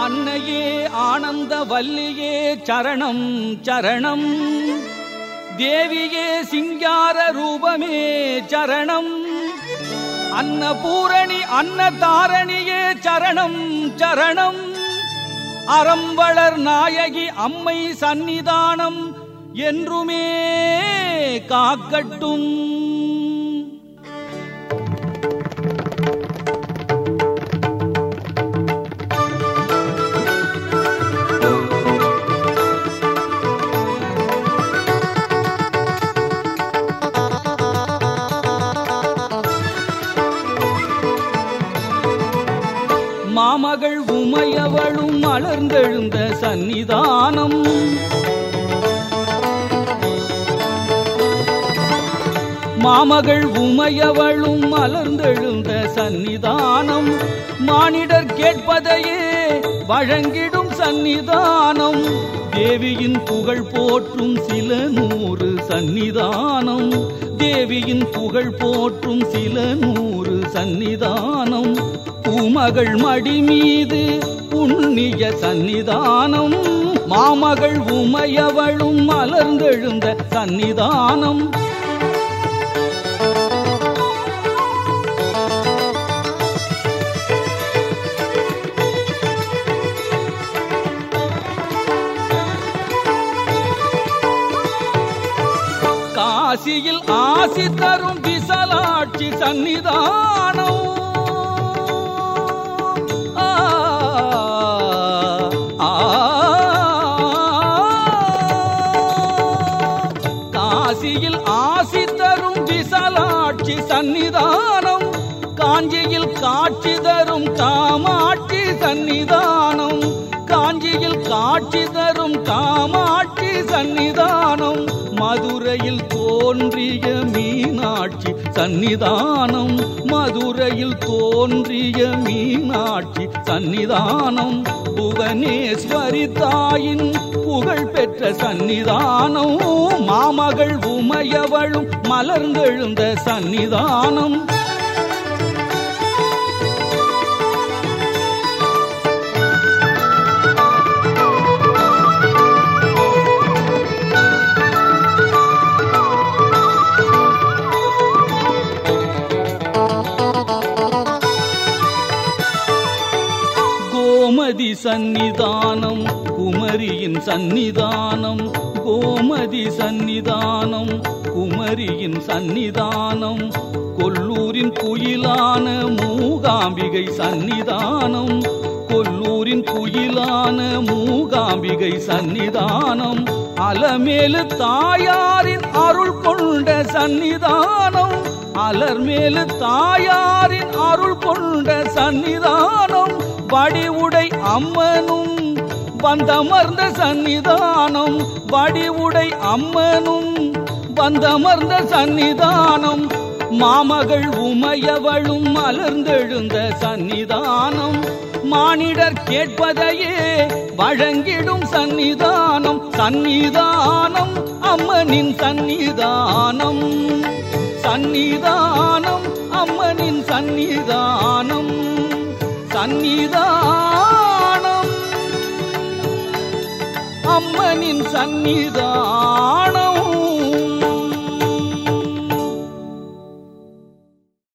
அன்னையே ஆனந்த வல்லியே சரணம் சரணம் தேவியே சிங்கார ரூபமே சரணம் அன்னபூரணி அன்னதாரணியே சரணம் சரணம் அறம்பளர் நாயகி அம்மை சந்நிதானம் என்றுமே காக்கட்டும் மாமகள் உமையவளும் மலர்ந்தெழுந்த சந்நிதானம் மாமகள் உமையவளும் மலர்ந்தெழுந்த சந்நிதானம் மானிடர் கேட்பதையே வழங்கிடும் சந்நிதானம் தேவியின் புகழ் போற்றும் சில நூறு சந்நிதானம் தேவியின் புகழ் போற்றும் சில நூறு சந்நிதானம் பூமகள் மடி மீது புண்ணிய சந்நிதானம் மாமகள் உமையவளும் மலர்ந்தெழுந்த சந்நிதானம் காசியில் ஆசி தரும் விசலாட்சி சந்நிதானம் ஆ, ஆ, காசியில் ஆசி தரும் விசலாட்சி சந்நிதானம் காஞ்சியில் காட்சி தரும் காமாட்சி சந்நிதானம் காஞ்சியில் காட்சி தரும் காமாட்சி சந்நிதானம் மதுரையில் தோன்றிய மீனாட்சி சந்நிதானம் மதுரையில் தோன்றிய மீனாட்சி சந்நிதானம் புவனேஸ்வரி தாயின் புகழ் பெற்ற சந்நிதானம் மாமகள் உமையவளும் மலர்ந்தெழுந்த சந்நிதானம் கோமதி சந்நிதானம் குமரியின் சந்நிதானம் கோமதி சந்நிதானம் குமரியின் சந்நிதானம் கொல்லூரின் குயிலான மூகாம்பிகை சந்நிதானம் கொல்லூரின் குயிலான மூகாம்பிகை சந்நிதானம் அலமேலு தாயாரின் அருள் கொண்ட சந்நிதானம் அலர்மேலு தாயாரின் அருள் கொண்ட சந்நிதானம் வடிவுடை அம்மனும் வந்தமர்ந்த சந்நிதானம் வடிவுடை அம்மனும் வந்தமர்ந்த சந்நிதானம் மாமகள் உமையவளும் மலர்ந்தெழுந்த சந்நிதானம் மானிடர் கேட்பதையே வழங்கிடும் சந்நிதானம் சந்நிதானம் அம்மனின் சந்நிதானம் சந்நிதானம் அம்மனின் சந்நிதானம் சந்நிதானம் அம்மனின் சந்நிதானம்